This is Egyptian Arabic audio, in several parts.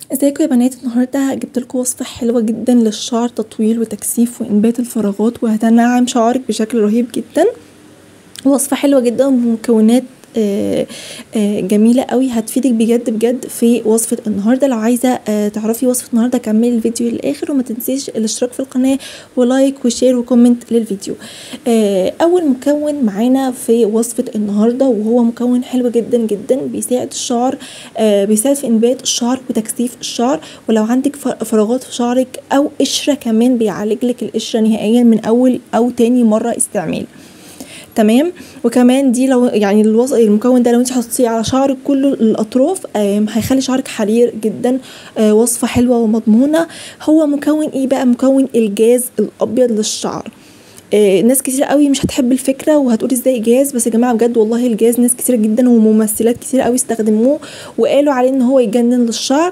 ازيكم يا بنات النهارده جبت لكم وصفه حلوه جدا للشعر تطويل وتكثيف وانبات الفراغات وهتنعم شعرك بشكل رهيب جدا وصفه حلوه جدا بمكونات آه، آه، جميله قوي هتفيدك بجد بجد في وصفه النهارده لو عايزه آه، تعرفي وصفه النهارده كملي الفيديو للاخر وما تنسيش الاشتراك في القناه ولايك وشير وكومنت للفيديو اول مكون معانا في وصفه النهارده وهو مكون حلو جدا جدا بيساعد الشعر بيساعد في انبات الشعر وتكثيف الشعر ولو عندك فراغات في شعرك او قشره كمان بيعالج لك القشره نهائيا من اول او تاني مره استعمال تمام وكمان دي لو يعني الوص... المكون ده لو انت حطيتيه على شعرك كله الاطراف هيخلي شعرك حرير جدا آه وصفه حلوه ومضمونه هو مكون ايه بقى مكون الجاز الابيض للشعر آه ناس كتير قوي مش هتحب الفكره وهتقول ازاي جاز بس يا جماعه بجد والله الجاز ناس كتير جدا وممثلات كتير قوي استخدموه وقالوا عليه ان هو يجنن للشعر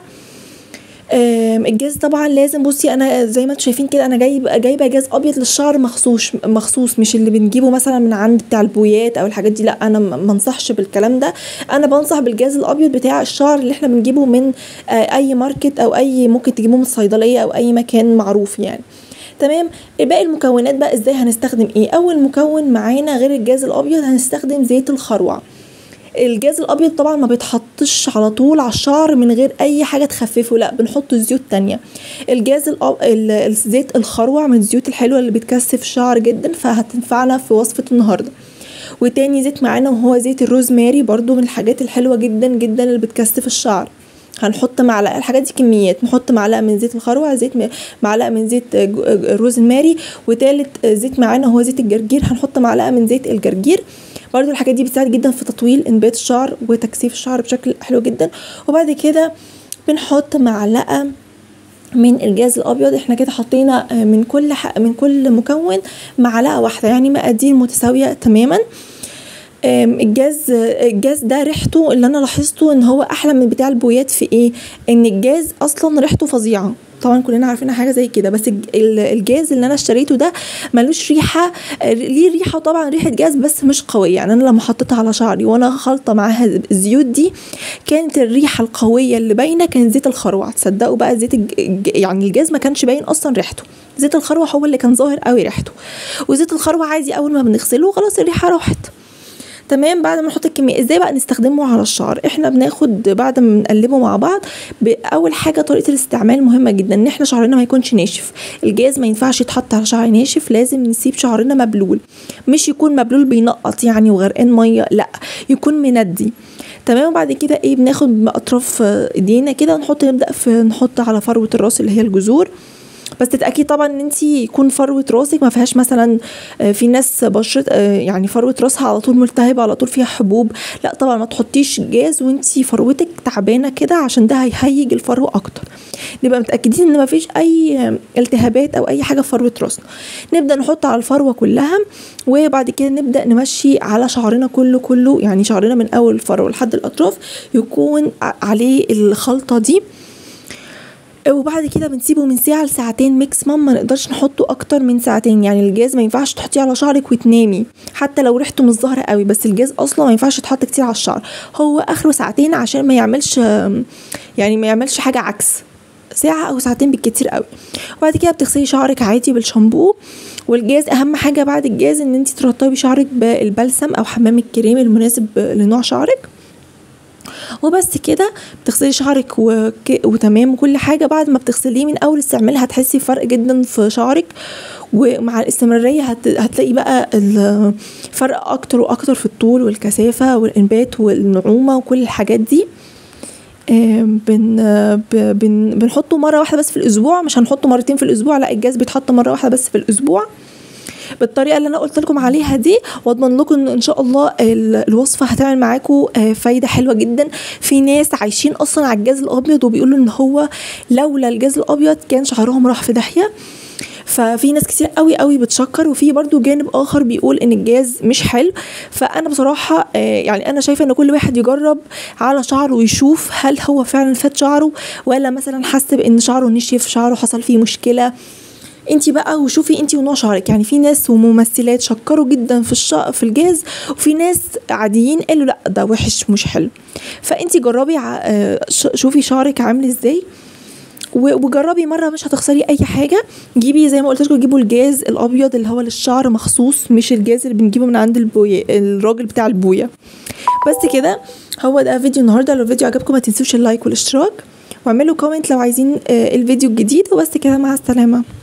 الجاز طبعا لازم بصي انا زي ما انتم شايفين كده انا جايبه جايبه جاز ابيض للشعر مخصوص مخصوص مش اللي بنجيبه مثلا من عند بتاع البويات او الحاجات دي لا انا ما انصحش بالكلام ده انا بنصح بالجاز الابيض بتاع الشعر اللي احنا بنجيبه من اي ماركت او اي ممكن تجيبوه من الصيدليه او اي مكان معروف يعني تمام باقي المكونات بقى ازاي هنستخدم ايه اول مكون معانا غير الجاز الابيض هنستخدم زيت الخروع الجاز الابيض طبعا ما بيتحطش على طول على الشعر من غير اي حاجه تخففه لا بنحط زيوت تانية الجاز الأب... الزيت الخروع من الزيوت الحلوه اللي بتكثف الشعر جدا فهتنفعنا في وصفه النهارده وتاني زيت معانا وهو زيت الروزماري برضو من الحاجات الحلوه جدا جدا اللي بتكثف الشعر هنحط معلقه الحاجات دي كميات نحط معلقه من زيت الخروع زيت معلقه من زيت روزماري وتالت زيت معانا هو زيت الجرجير هنحط معلقه من زيت الجرجير برضو الحاجات دي بتساعد جدا في تطويل انبات الشعر وتكثيف الشعر بشكل حلو جدا وبعد كده بنحط معلقه من الجاز الابيض احنا كده حطينا من كل من كل مكون معلقه واحده يعني مقادير متساويه تماما الجاز الجاز ده ريحته اللي انا لاحظته ان هو احلى من بتاع البويات في ايه ان الجاز اصلا ريحته فظيعه طبعا كلنا عارفين حاجه زي كده بس الجاز اللي انا اشتريته ده ملوش ريحه ليه ريحه طبعا ريحه جاز بس مش قويه يعني انا لما حطيتها على شعري وانا خالطه معاها الزيوت دي كانت الريحه القويه اللي باينه كان زيت الخروع تصدقوا بقى زيت الج... يعني الجاز ما كانش باين اصلا ريحته زيت الخروع هو اللي كان ظاهر قوي ريحته وزيت الخروع عادي اول ما بنغسله خلاص الريحه راحت تمام بعد ما نحط الكميه ازاي بقى نستخدمه على الشعر احنا بناخد بعد ما بنقلبه مع بعض اول حاجه طريقه الاستعمال مهمه جدا ان احنا شعرنا ما يكونش ناشف الجاز ما ينفعش يتحط على شعر ناشف لازم نسيب شعرنا مبلول مش يكون مبلول بينقط يعني وغرقان ميه لا يكون مندي تمام وبعد كده ايه بناخد باطراف ايدينا كده نحط نبدا في نحط على فروه الراس اللي هي الجذور بس تتاكدي طبعا ان انت يكون فروه راسك ما فيهاش مثلا في ناس بشرت يعني فروه راسها على طول ملتهبه على طول فيها حبوب لا طبعا ما تحطيش جاز وانت فروتك تعبانه كده عشان ده هيهيج الفروه اكتر نبقى متاكدين ان ما فيش اي التهابات او اي حاجه في فروه راسنا نبدا نحط على الفروه كلها وبعد كده نبدا نمشي على شعرنا كله كله يعني شعرنا من اول الفروه لحد الاطراف يكون عليه الخلطه دي وبعد كده بنسيبه من ساعه لساعتين ماكسيمم ما نقدرش نحطه اكتر من ساعتين يعني الجاز ما ينفعش تحطيه على شعرك وتنامي حتى لو ريحته مش ظاهره قوي بس الجاز اصلا ما ينفعش يتحط كتير على الشعر هو اخره ساعتين عشان ما يعملش يعني ما يعملش حاجه عكس ساعة أو ساعتين بالكتير قوي وبعد كده بتغسلي شعرك عادي بالشامبو والجاز أهم حاجة بعد الجاز إن انت ترطبي شعرك بالبلسم أو حمام الكريم المناسب لنوع شعرك وبس كده بتغسلي شعرك وك... وتمام وكل حاجه بعد ما بتغسليه من اول استعمال هتحسي فرق جدا في شعرك ومع الاستمراريه هت... هتلاقي بقى الفرق اكتر واكتر في الطول والكثافه والانبات والنعومه وكل الحاجات دي بن بن بنحطه مره واحده بس في الاسبوع مش هنحطه مرتين في الاسبوع لا الجاز بيتحط مره واحده بس في الاسبوع بالطريقه اللي انا قلت لكم عليها دي واضمن لكم ان ان شاء الله الوصفه هتعمل معاكم فايده حلوه جدا في ناس عايشين اصلا على الجاز الابيض وبيقولوا ان هو لولا الجاز الابيض كان شعرهم راح في داهيه ففي ناس كتير قوي قوي بتشكر وفي برضو جانب اخر بيقول ان الجاز مش حلو فانا بصراحه يعني انا شايفه ان كل واحد يجرب على شعره ويشوف هل هو فعلا فات شعره ولا مثلا حس بان شعره نشف شعره حصل فيه مشكله انت بقى وشوفي انت ونوع شعرك يعني في ناس وممثلات شكروا جدا في الش... في الجاز وفي ناس عاديين قالوا لا ده وحش مش حلو فانت جربي ع... شوفي شعرك عامل ازاي و- وجربي مره مش هتخسري اي حاجه جيبي زي ما قلت لكم جيبوا الجاز الابيض اللي هو للشعر مخصوص مش الجاز اللي بنجيبه من عند البويه الراجل بتاع البويه بس كده هو ده فيديو النهارده لو الفيديو عجبكم ما تنسوش اللايك والاشتراك واعملوا كومنت لو عايزين آه، الفيديو الجديد وبس كده مع السلامه